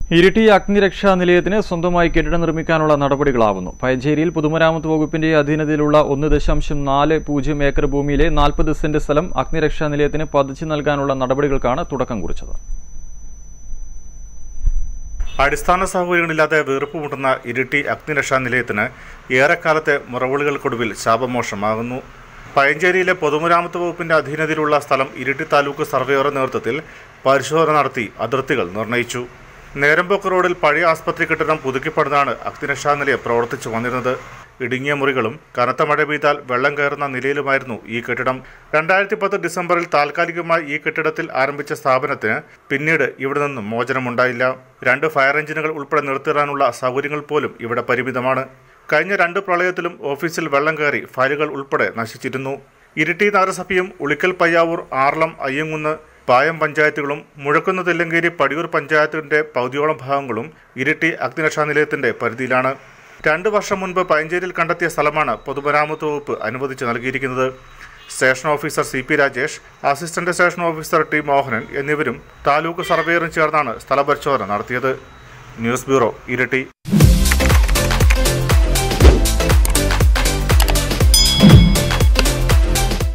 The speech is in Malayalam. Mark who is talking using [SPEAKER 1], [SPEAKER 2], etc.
[SPEAKER 1] ഇരിട്ടി അഗ്നിരക്ഷാ നിലയത്തിന് സ്വന്തമായി കെട്ടിടം നിർമ്മിക്കാനുള്ള നടപടികളാവുന്നു പയഞ്ചേരിയിൽ പൊതുമരാമത്ത് വകുപ്പിന്റെ അധീനതയിലുള്ള ഒന്ന് ദശാംശം നാല് പൂജ്യം ഏക്കർ ഭൂമിയിലെ നാൽപ്പത് സെന്റ് സ്ഥലം അഗ്നിരക്ഷാ നിലയത്തിന് പതിച്ചു നൽകാനുള്ള നടപടികൾക്കാണ് തുടക്കം കുറിച്ചത്
[SPEAKER 2] അടിസ്ഥാന സൗകര്യങ്ങളില്ലാതെ വീർപ്പുമുട്ടുന്ന ഇരിട്ടി അഗ്നിരക്ഷാ നിലയത്തിന് ഏറെക്കാലത്തെ മുറവിളികൾക്കൊടുവിൽ ശാപമോഷമാകുന്നു പയഞ്ചേരിയിലെ പൊതുമരാമത്ത് വകുപ്പിന്റെ അധീനതയിലുള്ള സ്ഥലം ഇരിട്ടി താലൂക്ക് സർവേയറുടെ നേതൃത്വത്തിൽ പരിശോധന നടത്തി അതിർത്തികൾ നിർണയിച്ചു നേരമ്പോക്ക് റോഡിൽ പഴയ ആസ്പത്രി കെട്ടിടം പുതുക്കിപ്പടുന്നാണ് അഗ്നിരക്ഷാ നിലയം പ്രവർത്തിച്ചു വന്നിരുന്നത് ഇടുങ്ങിയ മുറികളും കനത്ത മഴ പെയ്താൽ വെള്ളം കയറുന്ന നിലയിലുമായിരുന്നു ഈ കെട്ടിടം രണ്ടായിരത്തി പത്ത് ഡിസംബറിൽ താൽക്കാലികമായി ഈ കെട്ടിടത്തിൽ ആരംഭിച്ച സ്ഥാപനത്തിന് പിന്നീട് ഇവിടെ നിന്നും മോചനമുണ്ടായില്ല രണ്ട് ഫയർ എഞ്ചിനുകൾ ഉൾപ്പെടെ നിർത്തിടാനുള്ള സൗകര്യങ്ങൾ പോലും ഇവിടെ പരിമിതമാണ് കഴിഞ്ഞ രണ്ട് പ്രളയത്തിലും ഓഫീസിൽ വെള്ളം കയറി ഫയലുകൾ ഉൾപ്പെടെ നശിച്ചിരുന്നു ഇരിട്ടി നഗരസഭയും ഉളിക്കൽ പയ്യാവൂർ ആർളം അയ്യങ്കുന്ന് പായം പഞ്ചായത്തുകളും മുഴക്കുന്ന് തെല്ലങ്കേരി പടിയൂർ പഞ്ചായത്തിന്റെ പകുതിയോളം ഭാഗങ്ങളും ഇരിട്ടി അഗ്നിരക്ഷാ നിലയത്തിന്റെ പരിധിയിലാണ് രണ്ട് വർഷം മുൻപ് പയഞ്ചേരിയിൽ കണ്ടെത്തിയ സ്ഥലമാണ് പൊതുമരാമത്ത് വകുപ്പ് അനുവദിച്ച് നൽകിയിരിക്കുന്നത് station officer C P Rajesh assistant station officer T Mohanan എന്നിവരും താലൂക്ക് സർവേയറും ചേർന്നാണ് സ്ഥലപരിശോധന നടത്തിയത് ന്യൂസ് ബ്യൂറോ ഇരിട്ടി